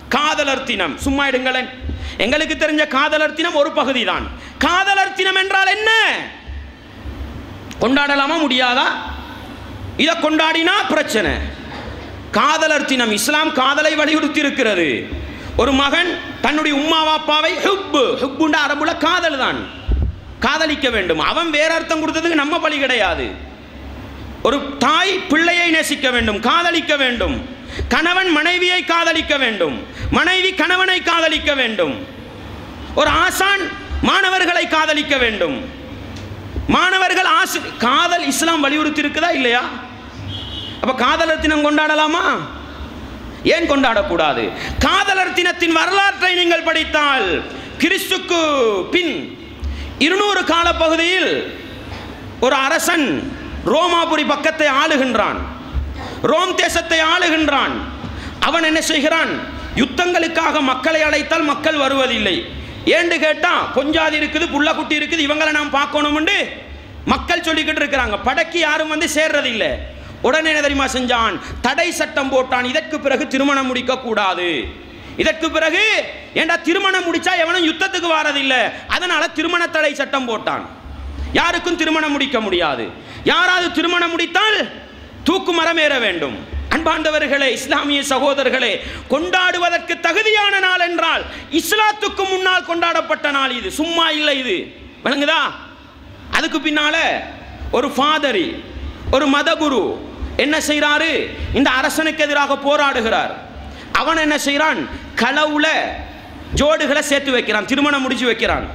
காதலர் தினம் சும்மா எடுங்களேன் எங்களுக்கு தெரிஞ்ச காதலர் தினம் ஒரு பகுதி தான் காதலர் தினம் என்றால் என்ன கொண்டாடலாமா முடியாதா இதை கொண்டாடினா பிரச்சனை காதலர் தினம் இஸ்லாம் காதலை வலியுறுத்தி இருக்கிறது ஒரு மகன் தன்னுடைய உம்மா வாப்பாவை ஹுப்பு ஹுப்புண்ட அரபுல காதல் தான் காதலிக்க வேண்டும் அவன் வேற அர்த்தம் கொடுத்ததுக்கு நம்ம பலி கிடையாது ஒரு தாய் பிள்ளையை நேசிக்க வேண்டும் காதலிக்க வேண்டும் கணவன் மனைவியை காதலிக்க வேண்டும் மனைவி கணவனை காதலிக்க வேண்டும் ஒரு ஆசான் மாணவர்களை காதலிக்க வேண்டும் மாணவர்கள் ஆசி காதல் இஸ்லாம் வலியுறுத்தி இருக்குதா இல்லையா அப்ப காதலர் தினம் கொண்டாடலாமா ஏன் கொண்டாடக்கூடாது காதலர் தினத்தின் வரலாற்றை நீங்கள் படித்தால் கிறிஸ்துக்கு பின் இருநூறு காலப்பகுதியில் ஒரு அரசன் ரோமாபுரி பக்கத்தை ஆளுகின்றான் ரோம் தேசத்தை ஆளுகின்றான் அவன் என்ன செய்கிறான் யுத்தங்களுக்காக மக்களை அழைத்தால் மக்கள் வருவதில்லை ஏன்னு கேட்டா கொஞ்சாதி இருக்குது புள்ள குட்டி இருக்குது இவங்களை நாம் பார்க்கணும்னு மக்கள் சொல்லிக்கிட்டு இருக்கிறாங்க படைக்கு யாரும் வந்து சேர்றதில்லை உடனே என்ன தெரியுமா செஞ்சான் தடை சட்டம் போட்டான் இதற்கு பிறகு திருமணம் முடிக்க கூடாது இதற்கு பிறகு ஏண்டா திருமணம் முடிச்சா எவனும் யுத்தத்துக்கு வாரதில்லை அதனால திருமண தடை சட்டம் போட்டான் யாருக்கும் திருமணம் முடிக்க முடியாது யாராவது திருமணம் முடித்தால் தூக்கு மரம் ஏற வேண்டும் அன்பாண்டவர்களே இஸ்லாமிய சகோதரர்களே கொண்டாடுவதற்கு தகுதியான நாள் என்றால் இஸ்லாத்துக்கு முன்னால் கொண்டாடப்பட்ட நாள் இது சும்மா இல்லை இது விளங்குதா அதுக்கு பின்னால ஒரு ஃபாதரி ஒரு மதகுரு என்ன செய்றாரு இந்த அரசனுக்கு எதிராக போராடுகிறார் அவன் என்ன செய்றான் களவுல ஜோடுகளை சேர்த்து வைக்கிறான் திருமணம் முடிச்சு வைக்கிறான்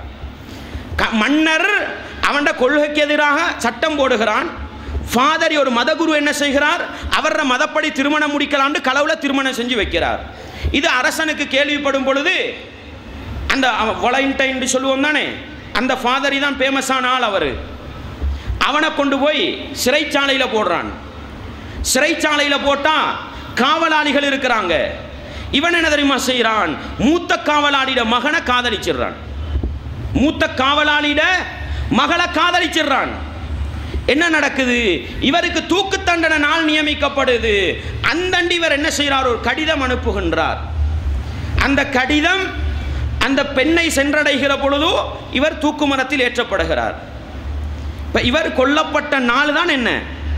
க- மன்னர் அவன் கொள்கைக்கு எதிராக சட்டம் போடுகிறான் ஃபாதர் ஒரு மதகுரு என்ன செய்கிறார் அவர மதப்படி திருமணம் முடிக்கலாம்னு களவுல திருமணம் செஞ்சு வைக்கிறார் இது அரசனுக்கு கேள்விப்படும் பொழுது அந்த வொலைன்டைன் சொல்லுவோம் தானே அந்த ஃபாதரி தான் ஃபேமஸான ஆள் அவர் அவனை கொண்டு போய் சிறைச்சாலையில் போடுறான் சிறைச்சாலையில் போட்டா காவலாளிகள் இருக்கிறாங்க இவன் என்ன தெரியுமா செய்கிறான் மூத்த காவலாளியிட மகனை காதலிச்சிடுறான் மூத்த காவலாளியிட மகளை காதலிச்சிடுறான் என்ன நடக்குது இவருக்கு தூக்கு தண்டனை நாள் நியமிக்கப்படுது அந்தண்டி இவர் என்ன செய்கிறார் ஒரு கடிதம் அனுப்புகின்றார் அந்த கடிதம் அந்த பெண்ணை சென்றடைகிற பொழுதோ இவர் தூக்கு மரத்தில் ஏற்றப்படுகிறார் இப்போ இவர் கொல்லப்பட்ட நாள் தான் என்ன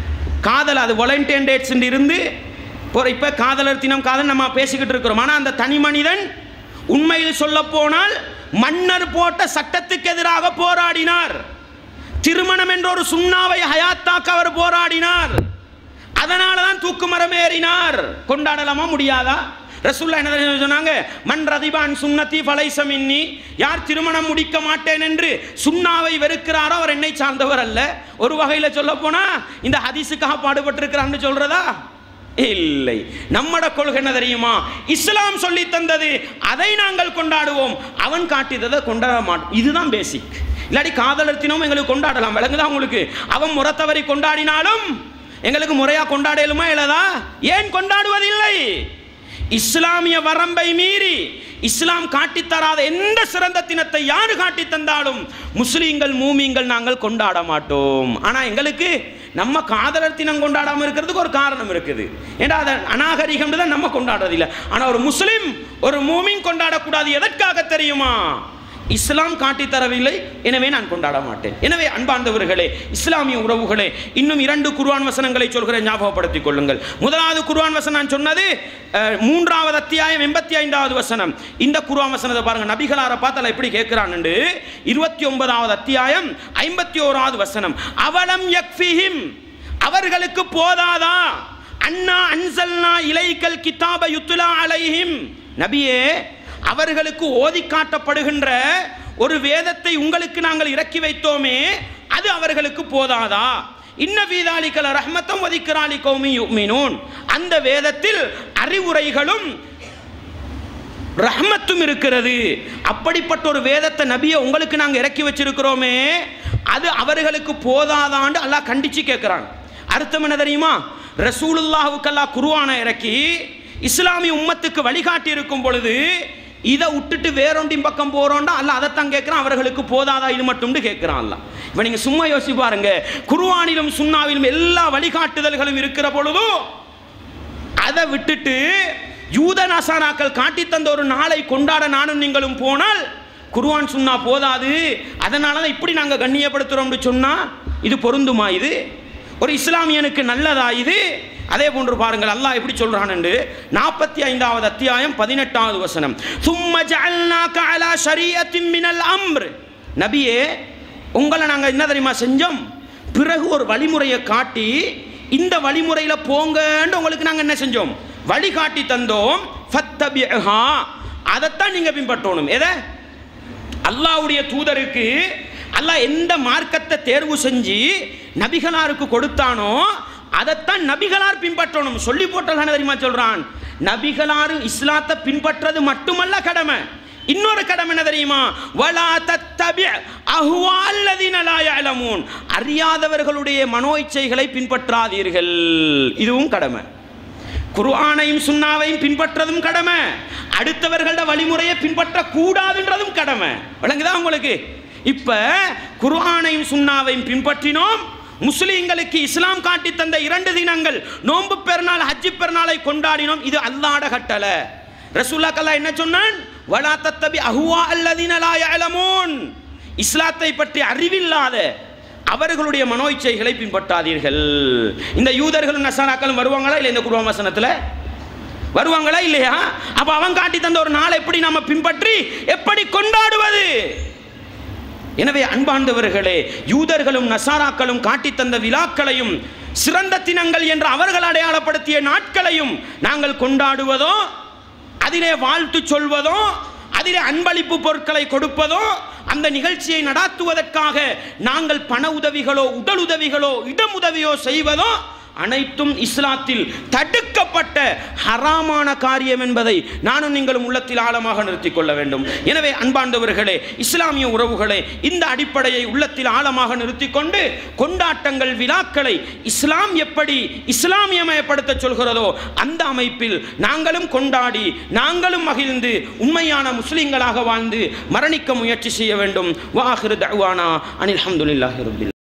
காதல் அது வாலண்டியன் டேட்ஸ் இருந்து இப்போ இப்போ காதலர் தினம் காதல் நம்ம பேசிக்கிட்டு இருக்கிறோம் ஆனால் அந்த தனி மனிதன் உண்மையில் சொல்ல போனால் மன்னர் போட்ட சட்டத்துக்கு எதிராக போராடினார் திருமணம் என்ற ஒரு சுண்ணாவை ஹயாத்தாக்க அவர் போராடினார் அதனால தான் தூக்கு மரம் ஏறினார் கொண்டாடலாமா முடியாதா ரசூல்லா என்ன தெரியுமா சொன்னாங்க மன் ரதிபான் சுன்னதி ஃபலைசமின்னி யார் திருமணம் முடிக்க மாட்டேன் என்று சுண்ணாவை வெறுக்கிறாரோ அவர் என்னை சார்ந்தவர் அல்ல ஒரு வகையில் சொல்ல போனா இந்த ஹதீஸுக்காக பாடுபட்டிருக்கிறான்னு சொல்றதா இல்லை நம்மட கொள்கை என்ன தெரியுமா இஸ்லாம் சொல்லி தந்தது அதை நாங்கள் கொண்டாடுவோம் அவன் காட்டியதை கொண்டாட மாட்டோம் இதுதான் பேசிக் இல்லாட்டி காதலர் தினமும் எங்களுக்கு கொண்டாடலாம் விளங்குதா உங்களுக்கு அவன் முறை தவறி கொண்டாடினாலும் எங்களுக்கு முறையா கொண்டாடலுமா இல்லதா ஏன் கொண்டாடுவதில்லை இஸ்லாமிய வரம்பை மீறி இஸ்லாம் காட்டித் தராத எந்த சிறந்த தினத்தை யாரு காட்டி தந்தாலும் முஸ்லீம்கள் மூமிங்கள் நாங்கள் கொண்டாட மாட்டோம் ஆனா எங்களுக்கு நம்ம காதலர் தினம் கொண்டாடாம இருக்கிறதுக்கு ஒரு காரணம் இருக்குது ஏன்னா அதை அநாகரிகம் தான் நம்ம கொண்டாடுறதில்லை ஆனா ஒரு முஸ்லிம் ஒரு மூமின் கொண்டாடக்கூடாது எதற்காக தெரியுமா இஸ்லாம் காட்டி தரவில்லை எனவே நான் கொண்டாட மாட்டேன் எனவே அன்பார்ந்தவர்களே இஸ்லாமிய உறவுகளே இன்னும் இரண்டு குர்ஆன் வசனங்களை சொல்கிறேன் ஞாபகப்படுத்திக் கொள்ளுங்கள் முதலாவது குர்ஆன் வசனம் நான் சொன்னது அஹ், மூன்றாவது அத்தியாயம் எண்பத்தி ஐந்தாவது வசனம் இந்த குர்ஆன் வசனத்தை பாருங்க நபிகளாரை பார்த்தால எப்படி கேட்கிறான்னு இருபத்தி ஒன்பதாவது அத்தியாயம் ஐம்பத்தி ஓராவது வசனம் அவலம் யக்ஃபிஹிம் அவர்களுக்கு போதாதா அண்ணா அன்சல்னா இலைக்கல் கிதாப யுத்துலா அலைஹிம் நபியே அவர்களுக்கு ஓதி காட்டப்படுகின்ற ஒரு வேதத்தை உங்களுக்கு நாங்கள் இறக்கி வைத்தோமே அது அவர்களுக்கு போதாதா இன்ன வீதாலிக்கல ரஹ்மத்தம் ஒதிக்கிறாளி கௌமி யுமினூன் அந்த வேதத்தில் அறிவுரைகளும் ரஹ்மத்தும் இருக்கிறது அப்படிப்பட்ட ஒரு வேதத்தை நபியை உங்களுக்கு நாங்கள் இறக்கி வச்சிருக்கிறோமே அது அவர்களுக்கு போதாதாண்டு அல்லாஹ் கண்டிச்சு கேட்குறான் அர்த்தம் என்ன தெரியுமா ரசூலுல்லாஹுக்கெல்லாம் குருவான இறக்கி இஸ்லாமிய உம்மத்துக்கு வழிகாட்டி இருக்கும் பொழுது இதை விட்டுட்டு வேறொண்டின் பக்கம் போறோம்டா அல்ல அதைத்தான் கேட்குறான் அவர்களுக்கு போதாதா இது மட்டும்னு கேட்குறான் அல்ல இப்போ நீங்கள் சும்மா யோசிச்சு பாருங்க குருவானிலும் சுன்னாவிலும் எல்லா வழிகாட்டுதல்களும் இருக்கிற பொழுதும் அதை விட்டுட்டு யூத நசாராக்கள் காட்டி தந்த ஒரு நாளை கொண்டாட நானும் நீங்களும் போனால் குர்ஆன் சொன்னா போதாது அதனால தான் இப்படி நாங்கள் கண்ணியப்படுத்துகிறோம்னு சொன்னா இது பொருந்துமா இது ஒரு இஸ்லாமியனுக்கு நல்லதா இது அதே போன்று பாருங்கள் அல்லாஹ் எப்படி சொல்றான் என்று நாற்பத்தி ஐந்தாவது அத்தியாயம் பதினெட்டாவது வசனம் சும்ம ஜஅல்னாக அலா ஷரீஅத்தின் மினல் அம்ர் நபியே உங்களை நாங்கள் என்ன தெரியுமா செஞ்சோம் பிறகு ஒரு வழிமுறையை காட்டி இந்த வழிமுறையில் போங்கன்னு உங்களுக்கு நாங்கள் என்ன செஞ்சோம் வழிகாட்டி தந்தோம் ஃபத்தபிஹா அதைத்தான் நீங்கள் பின்பற்றணும் எதை அல்லாஹ்வுடைய தூதருக்கு அல்லாஹ் எந்த மார்க்கத்தை தேர்வு செஞ்சு நபிகளாருக்கு கொடுத்தானோ அதைத்தான் நபிகளார் பின்பற்றணும் சொல்லி போட்டல் தெரியுமா சொல்றான் நபிகளாரு இஸ்லாத்தை பின்பற்றது மட்டுமல்ல கடமை இன்னொரு கடமை என்ன தெரியுமா வலா தத்தபி அஹ்வால்லதீன லா யஅலமூன் அறியாதவர்களுடைய மனோ இச்சைகளை பின்பற்றாதீர்கள் இதுவும் கடமை குர்ஆனையும் சுன்னாவையும் பின்பற்றதும் கடமை அடுத்தவர்களோட வழிமுறையை பின்பற்ற கூடாதுன்றதும் கடமை விளங்குதா உங்களுக்கு இப்ப குர்ஆனையும் சுன்னாவையும் பின்பற்றினோம் முஸ்லிம்களுக்கு இஸ்லாம் காட்டி தந்த இரண்டு தினங்கள் நோன்பு பெருநாள் ஹஜ்ஜி பெருநாளை கொண்டாடினோம் இது அல்லாட கட்டளை ரசூல்லா கல்லா என்ன சொன்னான் வலா தத்தபி அஹுவா அல்லதீன லா யஅலமூன் இஸ்லாத்தை பற்றி அறிவில்லாத அவர்களுடைய மனோ இச்சைகளை பின்பற்றாதீர்கள் இந்த யூதர்களும் நசாராக்களும் வருவாங்களா இல்லை இந்த குருவ வசனத்தில் வருவாங்களா இல்லையா அப்ப அவன் காட்டி தந்த ஒரு நாள் எப்படி நாம பின்பற்றி எப்படி கொண்டாடுவது எனவே அன்பார்ந்தவர்களே யூதர்களும் நசாராக்களும் காட்டி தந்த விழாக்களையும் சிறந்த தினங்கள் என்று அவர்கள் அடையாளப்படுத்திய நாட்களையும் நாங்கள் கொண்டாடுவதோ அதிலே வாழ்த்து சொல்வதோ அதிலே அன்பளிப்பு பொருட்களை கொடுப்பதோ அந்த நிகழ்ச்சியை நடாத்துவதற்காக நாங்கள் பண உதவிகளோ உடல் உதவிகளோ இடம் உதவியோ செய்வதோ அனைத்தும் இஸ்லாத்தில் தடுக்கப்பட்ட ஹராமான காரியம் என்பதை நானும் நீங்களும் உள்ளத்தில் ஆழமாக நிறுத்திக் கொள்ள வேண்டும் எனவே அன்பார்ந்தவர்களே இஸ்லாமிய உறவுகளே இந்த அடிப்படையை உள்ளத்தில் ஆழமாக நிறுத்திக் கொண்டு கொண்டாட்டங்கள் விழாக்களை இஸ்லாம் எப்படி இஸ்லாமியமயப்படுத்த சொல்கிறதோ அந்த அமைப்பில் நாங்களும் கொண்டாடி நாங்களும் மகிழ்ந்து உண்மையான முஸ்லிம்களாக வாழ்ந்து மரணிக்க முயற்சி செய்ய வேண்டும் வாஹிரு தவானா அனில் அஹமதுல்லாஹி ரபில்